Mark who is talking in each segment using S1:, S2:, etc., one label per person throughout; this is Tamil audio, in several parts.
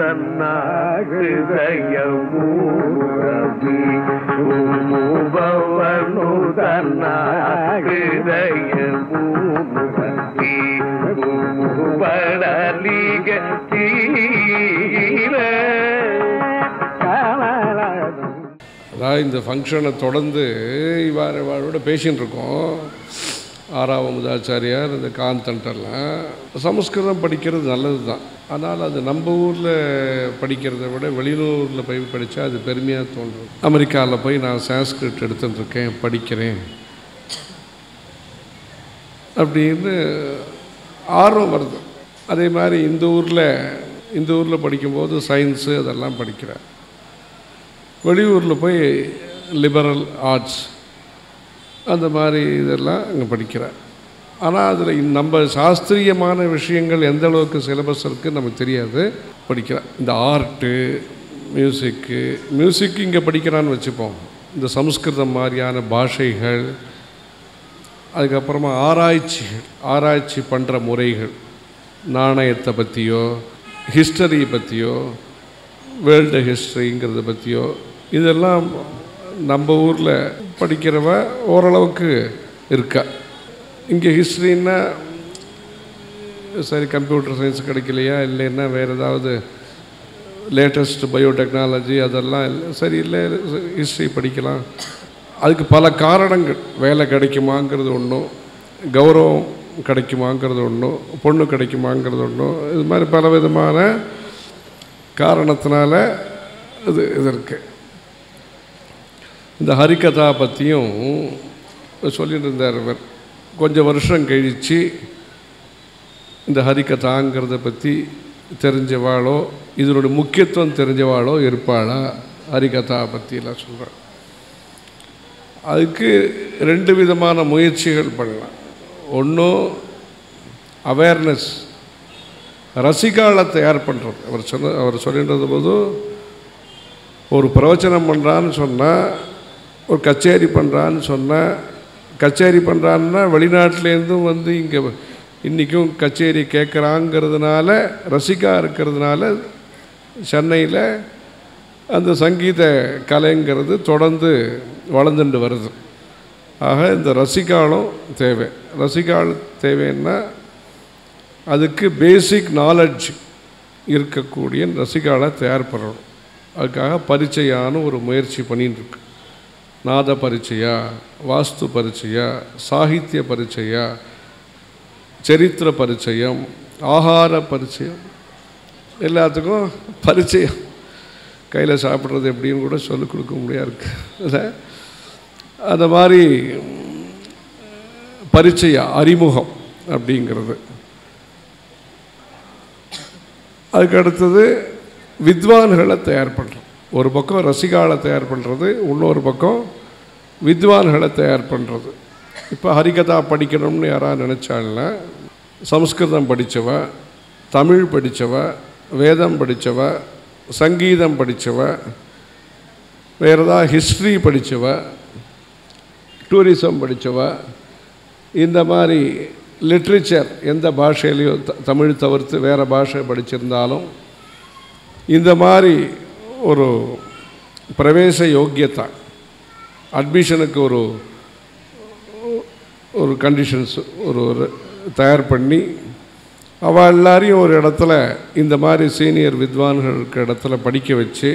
S1: తన్నాహృదయమూరవి భవను తన్నాహృదయమూరవి పడలిగ తీర
S2: அதாவது இந்த ஃபங்க்ஷனை தொடர்ந்து இவ்வாறு இவாரோட பேசின்னு இருக்கோம் ஆறாவது முதலாச்சாரியார் இந்த காந்தன்ட்டெல்லாம் சமஸ்கிருதம் படிக்கிறது நல்லது தான் ஆனால் அது நம்ம ஊரில் படிக்கிறத விட வெளியூரில் போய் படித்தா அது பெருமையாக தோன்றும் அமெரிக்காவில் போய் நான் சான்ஸ்கிரிட் எடுத்துட்டு இருக்கேன் படிக்கிறேன் அப்படின்னு ஆர்வம் வருது அதே மாதிரி இந்த ஊரில் இந்த ஊரில் படிக்கும்போது சயின்ஸு அதெல்லாம் படிக்கிறேன் வெளியூரில் போய் லிபரல் ஆர்ட்ஸ் அந்த மாதிரி இதெல்லாம் அங்கே படிக்கிறேன் ஆனால் அதில் நம்ம சாஸ்திரியமான விஷயங்கள் எந்த அளவுக்கு சிலபஸ் இருக்குது நமக்கு தெரியாது படிக்கிறேன் இந்த ஆர்ட்டு மியூசிக்கு மியூசிக் இங்கே படிக்கிறான்னு வச்சுப்போம் இந்த சம்ஸ்கிருதம் மாதிரியான பாஷைகள் அதுக்கப்புறமா ஆராய்ச்சி ஆராய்ச்சி பண்ணுற முறைகள் நாணயத்தை பற்றியோ ஹிஸ்டரி பற்றியோ வேர்ல்டு ஹிஸ்ட்ரிங்கிறத பற்றியோ இதெல்லாம் நம்ம ஊரில் படிக்கிறவ ஓரளவுக்கு இருக்கா இங்கே ஹிஸ்ட்ரின்னா சரி கம்ப்யூட்டர் சயின்ஸ் கிடைக்கலையா இல்லைன்னா வேறு ஏதாவது லேட்டஸ்ட் பயோடெக்னாலஜி அதெல்லாம் இல்லை சரி இல்லை ஹிஸ்ட்ரி படிக்கலாம் அதுக்கு பல காரணங்கள் வேலை கிடைக்குமாங்கிறது ஒன்றும் கௌரவம் கிடைக்குமாங்கிறது ஒன்றும் பொண்ணு கிடைக்குமாங்கிறது ஒன்றும் இது மாதிரி பல விதமான காரணத்தினால இது இது இருக்குது இந்த ஹரிகதா பற்றியும் சொல்லிட்டு இருந்தார் இவர் கொஞ்சம் வருஷம் கழித்து இந்த ஹரிகதாங்கிறத பற்றி தெரிஞ்சவாளோ இதனோட முக்கியத்துவம் தெரிஞ்சவாளோ இருப்பாளா ஹரிகதா பற்றிலாம் சொல்கிறேன் அதுக்கு ரெண்டு விதமான முயற்சிகள் பண்ணலாம் ஒன்றும் அவேர்னஸ் ரசிகாலை தயார் பண்ணுறது அவர் சொன்ன அவர் சொல்லின்றது போது ஒரு பிரவச்சனம் பண்ணுறான்னு சொன்னால் ஒரு கச்சேரி பண்ணுறான்னு சொன்னால் கச்சேரி பண்ணுறான்னா வெளிநாட்டிலேருந்தும் வந்து இங்கே இன்றைக்கும் கச்சேரி கேட்குறாங்கிறதுனால ரசிகா இருக்கிறதுனால சென்னையில் அந்த சங்கீத கலைங்கிறது தொடர்ந்து வளர்ந்துட்டு வருது ஆக இந்த ரசிகாலும் தேவை ரசிகால் தேவைன்னா அதுக்கு பேசிக் நாலெட்ஜ் இருக்கக்கூடிய ரசிகாலை தயார் பண்ணணும் அதுக்காக பரிச்சையான ஒரு முயற்சி பண்ணிட்டு இருக்கு நாத பரிச்சையா வாஸ்து பரிச்சையா சாகித்ய பரிச்சையா சரித்திர பரிச்சயம் ஆகார பரிச்சயம் எல்லாத்துக்கும் பரிச்சயம் கையில் சாப்பிட்றது எப்படின்னு கூட சொல்லிக் கொடுக்க முடியாது இருக்கு இல்லை அந்த மாதிரி பரிச்சய அறிமுகம் அப்படிங்கிறது அதுக்கு அடுத்தது வித்வான்களை தயார் பண்ணுறோம் ஒரு பக்கம் ரசிகாலை தயார் பண்ணுறது இன்னொரு பக்கம் வித்வான்களை தயார் பண்ணுறது இப்போ ஹரிகதா படிக்கணும்னு யாராவது நினச்சாள்னா சம்ஸ்கிருதம் படித்தவ தமிழ் படித்தவ வேதம் படித்தவ சங்கீதம் படித்தவ வேறு ஏதாவது ஹிஸ்ட்ரி படித்தவ டூரிசம் படித்தவ இந்த மாதிரி லிட்ரேச்சர் எந்த பாஷையிலையோ த தமிழ் தவிர்த்து வேறு பாஷை படிச்சிருந்தாலும் இந்த மாதிரி ஒரு பிரவேச யோக்கியத்தை அட்மிஷனுக்கு ஒரு ஒரு கண்டிஷன்ஸ் ஒரு ஒரு தயார் பண்ணி அவள் எல்லாரையும் ஒரு இடத்துல இந்த மாதிரி சீனியர் வித்வான்களுக்கு இடத்துல படிக்க வச்சு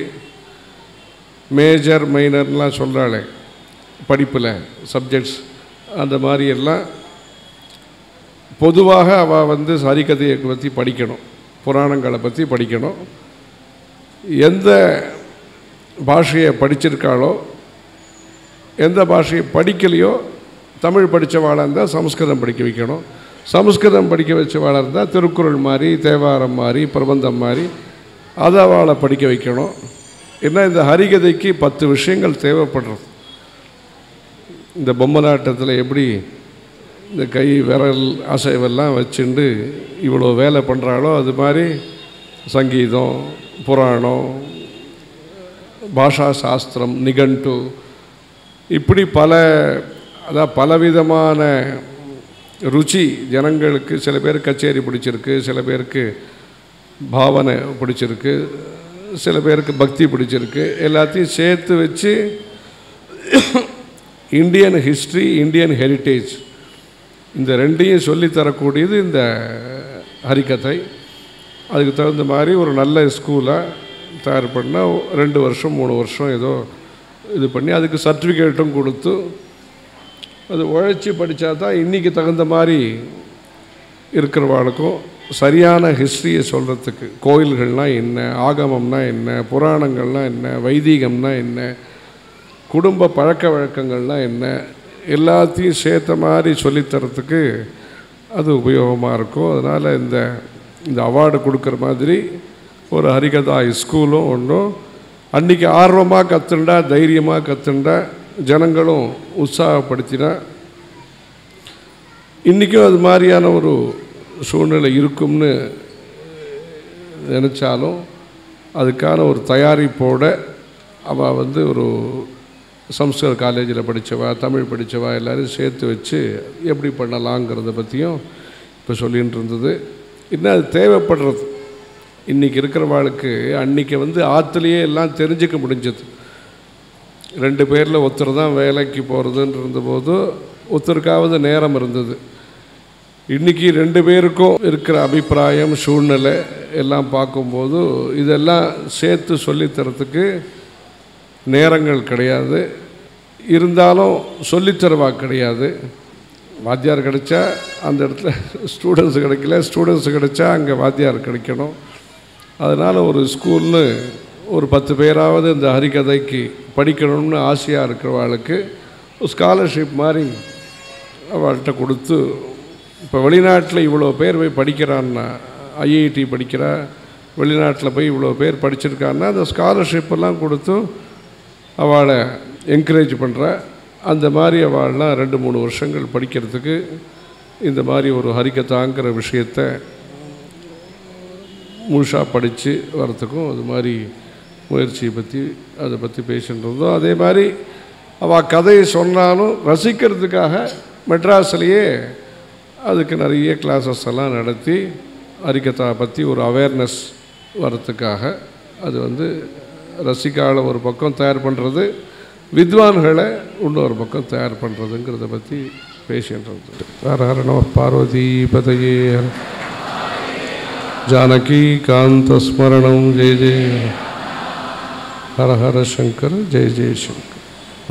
S2: மேஜர் மைனர்லாம் சொல்கிறாளே படிப்பில் சப்ஜெக்ட்ஸ் அந்த மாதிரி எல்லாம் பொதுவாக அவள் வந்து சரிகதையை பற்றி படிக்கணும் புராணங்களை பற்றி படிக்கணும் எந்த பாஷையை படிச்சிருக்காளோ எந்த பாஷையை படிக்கலையோ தமிழ் படித்தவாளாக இருந்தால் சமஸ்கிருதம் படிக்க வைக்கணும் சமஸ்கிருதம் படிக்க வச்சவாளாக இருந்தால் திருக்குறள் மாதிரி தேவாரம் மாதிரி பிரபந்தம் மாதிரி அதை அவளை படிக்க வைக்கணும் ஏன்னா இந்த ஹரிகதைக்கு பத்து விஷயங்கள் தேவைப்படுறது இந்த பொம்மலாட்டத்தில் எப்படி இந்த கை விரல் அசைவெல்லாம் வச்சுண்டு இவ்வளோ வேலை பண்ணுறாளோ அது மாதிரி சங்கீதம் புராணம் பாஷா சாஸ்திரம் நிகண்டு இப்படி பல அதான் பலவிதமான ருச்சி ஜனங்களுக்கு சில பேர் கச்சேரி பிடிச்சிருக்கு சில பேருக்கு பாவனை பிடிச்சிருக்கு சில பேருக்கு பக்தி பிடிச்சிருக்கு எல்லாத்தையும் சேர்த்து வச்சு இந்தியன் ஹிஸ்ட்ரி இந்தியன் ஹெரிட்டேஜ் இந்த ரெண்டையும் சொல்லித் தரக்கூடியது இந்த ஹரிக்கதை அதுக்கு தகுந்த மாதிரி ஒரு நல்ல ஸ்கூலை தயார் பண்ணால் ரெண்டு வருஷம் மூணு வருஷம் ஏதோ இது பண்ணி அதுக்கு சர்டிஃபிகேட்டும் கொடுத்து அது உழைச்சி படித்தா தான் இன்றைக்கி தகுந்த மாதிரி இருக்கிறவாளுக்கும் சரியான ஹிஸ்ட்ரியை சொல்கிறதுக்கு கோயில்கள்னால் என்ன ஆகமம்னா என்ன புராணங்கள்னால் என்ன வைதீகம்னா என்ன குடும்ப பழக்க வழக்கங்கள்லாம் என்ன எல்லாத்தையும் சேர்த்த மாதிரி சொல்லித்தரத்துக்கு அது உபயோகமாக இருக்கும் அதனால் இந்த இந்த அவார்டு கொடுக்குற மாதிரி ஒரு ஹரிகதா ஸ்கூலும் ஒன்றும் அன்றைக்கி ஆர்வமாக கற்றுண்டா தைரியமாக கற்றுண்டா ஜனங்களும் உற்சாகப்படுத்தினா இன்றைக்கும் அது மாதிரியான ஒரு சூழ்நிலை இருக்கும்னு நினச்சாலும் அதுக்கான ஒரு தயாரிப்போட அவள் வந்து ஒரு சம்ஸ்கிருத காலேஜில் படித்தவா தமிழ் படித்தவா எல்லோரும் சேர்த்து வச்சு எப்படி பண்ணலாங்கிறத பற்றியும் இப்போ சொல்லிகிட்டு இருந்தது இன்னும் அது தேவைப்படுறது இன்றைக்கி இருக்கிறவாளுக்கு அன்றைக்கி வந்து ஆற்றுலையே எல்லாம் தெரிஞ்சுக்க முடிஞ்சது ரெண்டு பேரில் ஒருத்தர் தான் வேலைக்கு போகிறதுன்னு இருந்தபோது ஒருத்தருக்காவது நேரம் இருந்தது இன்றைக்கி ரெண்டு பேருக்கும் இருக்கிற அபிப்பிராயம் சூழ்நிலை எல்லாம் பார்க்கும்போது இதெல்லாம் சேர்த்து சொல்லித்தரத்துக்கு நேரங்கள் கிடையாது இருந்தாலும் சொல்லித்தரவா கிடையாது வாத்தியார் கிடைச்சா அந்த இடத்துல ஸ்டூடெண்ட்ஸ் கிடைக்கல ஸ்டூடெண்ட்ஸ் கிடைச்சா அங்கே வாத்தியார் கிடைக்கணும் அதனால் ஒரு ஸ்கூல்னு ஒரு பத்து பேராவது இந்த ஹரிகதைக்கு படிக்கணும்னு ஆசையாக இருக்கிறவாளுக்கு ஸ்காலர்ஷிப் மாதிரி அவள்கிட்ட கொடுத்து இப்போ வெளிநாட்டில் இவ்வளோ பேர் போய் படிக்கிறான்னா ஐஐடி படிக்கிறா வெளிநாட்டில் போய் இவ்வளோ பேர் படிச்சிருக்கான்னா அந்த ஸ்காலர்ஷிப்பெல்லாம் கொடுத்து அவளை என்கரேஜ் பண்ணுற அந்த மாதிரி அவள்லாம் ரெண்டு மூணு வருஷங்கள் படிக்கிறதுக்கு இந்த மாதிரி ஒரு ஹரிக்கத்தாங்கிற விஷயத்தை முழுசாக படித்து வரத்துக்கும் அது மாதிரி முயற்சியை பற்றி அதை பற்றி பேசிட்டு இருந்தோம் அதே மாதிரி அவள் கதையை சொன்னாலும் ரசிக்கிறதுக்காக மெட்ராஸ்லேயே அதுக்கு நிறைய கிளாஸஸ் எல்லாம் நடத்தி ஹரிக்கதா பற்றி ஒரு அவேர்னஸ் வரத்துக்காக அது வந்து ரசிகால ஒரு பக்கம் தயார் பண்ணுறது வித்வான்களை இன்னொரு பக்கம் தயார் பண்ணுறதுங்கிறத பற்றி பேசின்றது ஹர ஹர நம பார்வதி பதையே ஜானகி காந்த ஸ்மரணம் ஜெய ஜெய ஹர ஹர சங்கர ஜெய ஜெய சங்கர்